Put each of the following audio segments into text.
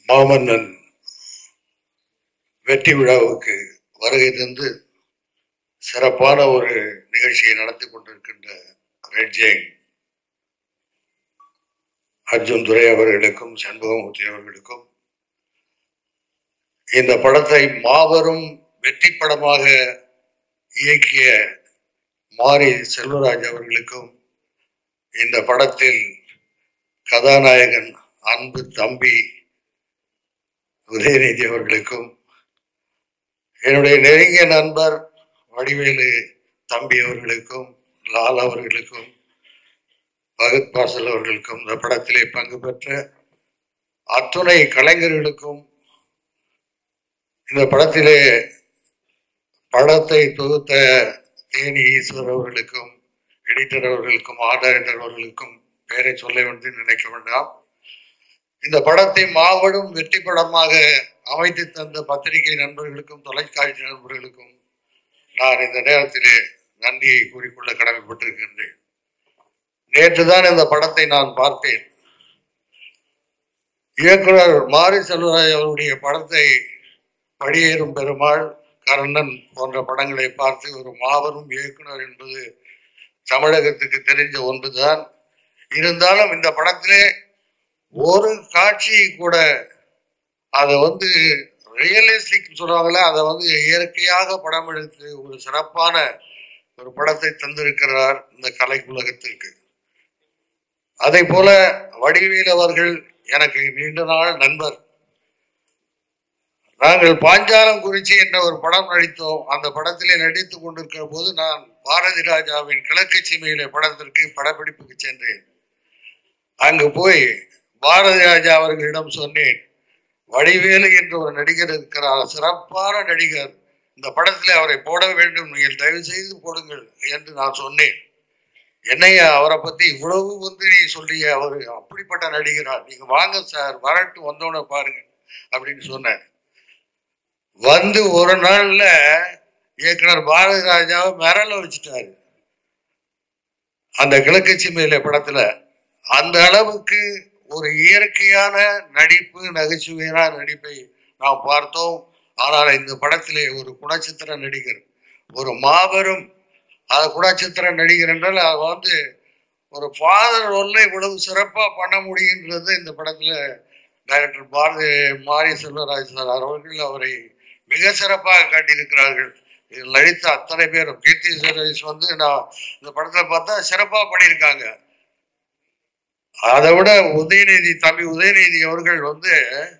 மாமன்னன் வெற்றி விழாவுக்கு வருகை தந்து சிறப்பான ஒரு நிகழ்ச்சியை நடத்தி கொண்டிருக்கின்ற ரெட் ஜெயின் அர்ஜுன் துரை அவர்களுக்கும் சண்முகமூர்த்தி அவர்களுக்கும் இந்த படத்தை மாபெரும் வெற்றி படமாக இயக்கிய மாரி செல்வராஜ் அவர்களுக்கும் இந்த படத்தில் கதாநாயகன் அன்பு தம்பி உதயநிதி அவர்களுக்கும் என்னுடைய நெருங்கிய நண்பர் வடிவேலு தம்பி அவர்களுக்கும் லால் அவர்களுக்கும் பகத் பாசல் அவர்களுக்கும் இந்த படத்திலே பங்கு பெற்ற அத்துணை கலைஞர்களுக்கும் இந்த படத்திலே படத்தை தொகுத்த தேனி ஈஸ்வர் அவர்களுக்கும் எடிட்டர் அவர்களுக்கும் ஆர்ட் டைரக்டர் அவர்களுக்கும் பெயரை சொல்ல வேண்டும் நினைக்க வேண்டாம் இந்த படத்தை மாபெரும் வெற்றி படமாக அமைத்து தந்த பத்திரிகை நண்பர்களுக்கும் தொலைக்காட்சி நண்பர்களுக்கும் நான் இந்த நேரத்திலே நன்றியை கூறிக்கொள்ள கடமைப்பட்டிருக்கின்றேன் நேற்றுதான் இந்த படத்தை நான் பார்த்தேன் இயக்குனர் மாரி செல்வராஜ் அவருடைய படத்தை படியேறும் பெருமாள் கர்ணன் போன்ற படங்களை பார்த்து ஒரு மாபெரும் இயக்குனர் என்பது தமிழகத்துக்கு தெரிஞ்ச ஒன்றுதான் இருந்தாலும் இந்த படத்திலே ஒரு காட்சி கூட அதை வந்து ரியலிஸ்டிக் சொல்லுவாங்களே அதை வந்து இயற்கையாக படம் எடுத்து ஒரு சிறப்பான ஒரு படத்தை தந்திருக்கிறார் இந்த கலை உலகத்திற்கு அதே போல வடிவேல் அவர்கள் எனக்கு நீண்ட நாள் நண்பர் நாங்கள் பாஞ்சாலம் குறிச்சி என்ற ஒரு படம் நடித்தோம் அந்த படத்திலே நடித்து கொண்டிருக்கிற போது நான் பாரதி ராஜாவின் கிழக்கு சீமையிலே படத்திற்கு படப்பிடிப்புக்கு சென்றேன் அங்கு போய் பாரதி ராஜா அவர்களிடம் சொன்னேன் வடிவேலு என்ற ஒரு நடிகர் இருக்கிறார் சிறப்பான நடிகர் இந்த படத்திலே அவரை போட வேண்டும் நீங்கள் தயவு செய்து போடுங்கள் என்று நான் சொன்னேன் என்னையா அவரை பத்தி இவ்வளவு வந்து நீ சொல்லிய அவர் அப்படிப்பட்ட நடிகரா நீங்க வாங்க சார் வரட்டு வந்தோடனே பாருங்க அப்படின்னு சொன்னேன் வந்து ஒரு நாள்ல இயக்குனர் பாரதி ராஜாவை மிரள வச்சுட்டாரு அந்த கிழக்கு சீமையில படத்துல அந்த அளவுக்கு ஒரு இயற்கையான நடிப்பு நகைச்சுவையான நடிப்பை நாம் பார்த்தோம் ஆனால் இந்த படத்திலே ஒரு குணச்சித்திர நடிகர் ஒரு மாபெரும் அது குணச்சித்திர நடிகர் என்றால் அது வந்து ஒரு ஃபாதர் ரோல்ல இவ்வளவு சிறப்பா பண்ண முடியுன்றது இந்த படத்துல டைரக்டர் பாரதி மாரி செல்வராஜ் சார் அவர்கள் அவரை மிக சிறப்பாக காட்டியிருக்கிறார்கள் இதில் நடித்த அத்தனை பேரும் கீர்த்தி சுரேஷ் வந்து நான் இந்த படத்தை பார்த்தா சிறப்பாக பண்ணியிருக்காங்க அதை விட உதயநிதி தம்பி உதயநிதி அவர்கள் வந்து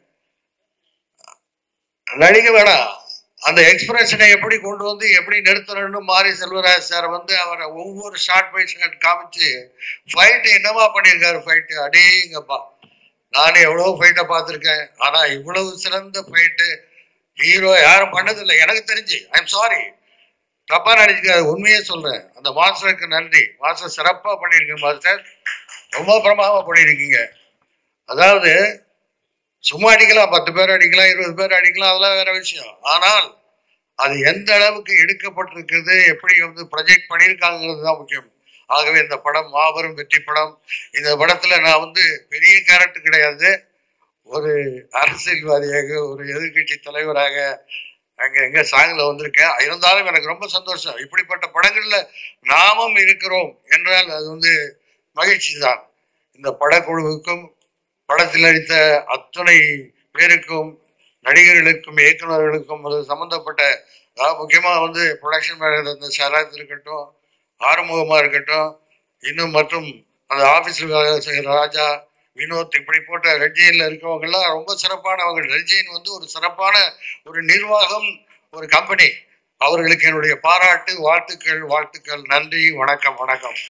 நடிக்க வேணாம் அந்த எக்ஸ்பிரஷனை எப்படி கொண்டு வந்து எப்படி நிறுத்தணும்னு மாரி செல்வராஜ் சார் வந்து அவரை ஒவ்வொரு ஷார்ட் பை ஷார்ட் காமிச்சு ஃபைட்டு என்னமா பண்ணியிருக்காரு ஃபைட்டு அடேங்கப்பா நானே எவ்வளோ ஃபைட்டை பார்த்துருக்கேன் ஆனால் இவ்வளவு சிறந்த ஃபைட்டு ஹீரோ யாரும் பண்ணதில்லை எனக்கு தெரிஞ்சு ஐம் சாரி தப்பா நினைச்சுக்காது உண்மையே சொல்றேன் அந்த மாஸ்டருக்கு நன்றி மாஸ்டர் சிறப்பாக பண்ணியிருக்கீங்க மாஸ்டர் ரொம்ப பிரமாதமாக பண்ணியிருக்கீங்க அதாவது சும்மா அடிக்கலாம் பத்து பேர் அடிக்கலாம் இருபது பேர் அடிக்கலாம் அதெல்லாம் வேற விஷயம் ஆனால் அது எந்த அளவுக்கு எடுக்கப்பட்டிருக்கிறது எப்படி வந்து ப்ரொஜெக்ட் பண்ணியிருக்காங்கிறது தான் முக்கியம் ஆகவே இந்த படம் மாபெரும் வெற்றி படம் இந்த படத்துல நான் வந்து பெரிய கேரக்டர் கிடையாது ஒரு அரசியல்வாதியாக ஒரு எதிர்கட்சி தலைவராக அங்க எங்க சாங்ல வந்திருக்கேன் இருந்தாலும் எனக்கு ரொம்ப சந்தோஷம் இப்படிப்பட்ட படங்கள்ல நாமும் இருக்கிறோம் என்றால் அது வந்து மகிழ்ச்சி தான் இந்த படக்குழுவுக்கும் படத்தில் நடித்த அத்தனை பேருக்கும் நடிகர்களுக்கும் இயக்குநர்களுக்கும் அது சம்பந்தப்பட்ட அதாவது முக்கியமாக வந்து ப்ரொடக்ஷன் மேனேஜர் இந்த சரத் இருக்கட்டும் ஆறுமுகமா இருக்கட்டும் இன்னும் மற்றும் அந்த ஆஃபீஸில் வேலை செய்கிற ராஜா வினோத் இப்படி போட்ட ரெட்ஜெயினில் இருக்கவங்கெல்லாம் ரொம்ப சிறப்பானவங்க ரெட்ஜெயின் வந்து ஒரு சிறப்பான ஒரு நிர்வாகம் ஒரு கம்பெனி அவர்களுக்கு என்னுடைய பாராட்டு வாழ்த்துக்கள் வாழ்த்துக்கள் நன்றி வணக்கம் வணக்கம்